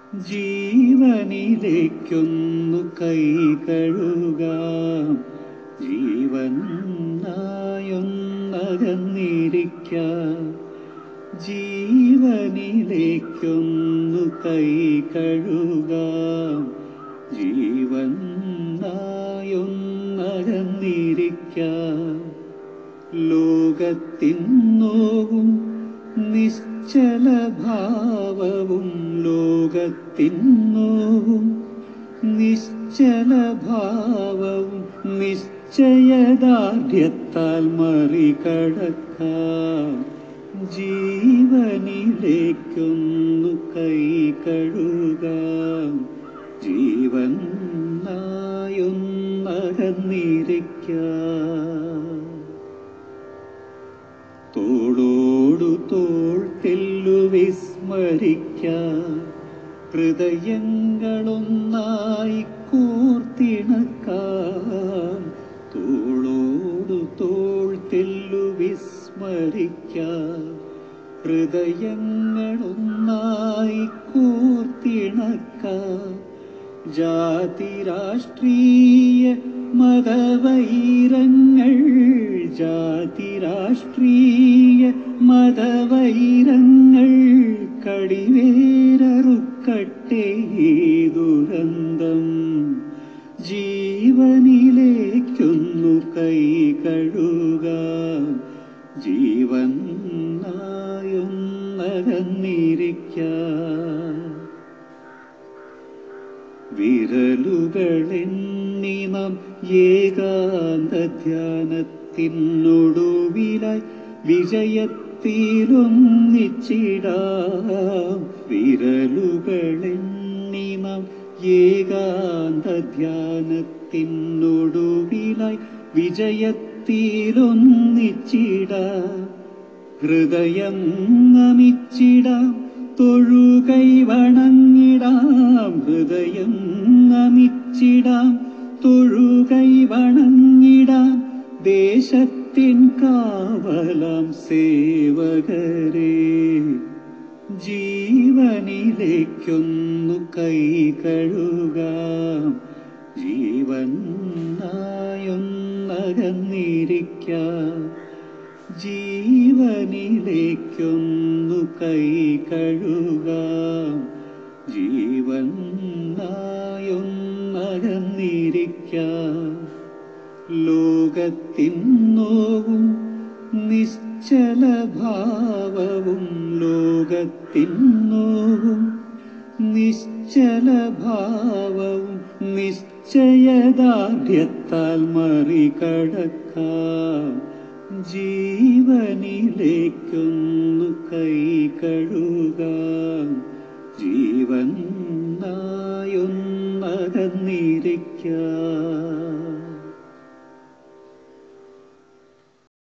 ജീവനിലേക്കൊന്നു കൈ കഴുകാം ജീവൻ നായൊന്നകന്നിരിക്കാം ജീവനിലേക്കൊന്നു കൈ കഴുകാം ജീവൻ നായൊന്നകന്നിരിക്കാം ലോകത്തിൻ നോവും നിശ്ചല ഭാവവും ലോകത്തിൻ നോവും നിശ്ചല ഭാവവും നിശ്ചയദാർഢ്യത്താൽ മറികടക്കാം ജീവനിലേക്കൊന്നു കൈ കഴുകാം ജീവൻ നായൊന്നകന്നിരിക്കാം തോളോടു തോൾ തെല്ലു വിസ്മരിക്കാം ഹൃദയങ്ങളൊന്നായി കൂർത്തിണക്കാം തോളോടു തോൾ തെല്ലു വിസ്മരിക്കാം ഹൃദയങ്ങളൊന്നായി കൂർത്തിണക്കാം ജാതി രാഷ്ട്രീയ മതവൈരങ്ങൾ ജാതി രാഷ്ട്രീയ മതവൈരങ്ങൾ കടിവേരറുക്കട്ടെ ഈ ദുരന്തം ജീവനിലേക്കൊന്നു കൈ കഴുകാം ജീവൻ നായൊന്നകന്നിരിക്കാം വിരലുകളെണ്ണി നാം ഏകാന്ത ധ്യാനത്തിനൊടുവിലായി വിജയത്തിലൊന്നിച്ചിടാം വിരലുകളെണ്ണി നാം ഏകാന്ത ധ്യാനത്തിനൊടുവിലായി വിജയത്തിലൊന്നിച്ചിടാം ഹൃദയം നമിച്ചിടാം തൊഴുകൈ വണങ്ങിടാം ഹൃദയം നമിച്ചിടാം തൊഴുകൈ വണങ്ങിടാം ദേശത്തിൻ കാവലാം സേവകരെ ജീവനിലേക്കൊന്നു കൈ കഴുകാം ജീവൻ നായൊന്നകന്നിരിക്കാം ജീവനിലേക്കൊന്നു കൈ കഴുകാം ജീവൻ നായൊന്നകന്നിരിക്കാം ലോകത്തിൻ നോവും നിശ്ചല ഭാവവും ലോകത്തിൻ നോവും നിശ്ചല ഭാവവും നിശ്ചയദാർഢ്യത്താൽ മറികടക്കാം ജീവനിലേക്കൊന്നു കൈ കഴുകാം ജീവൻ നായൊന്നകന്നിരിക്കാം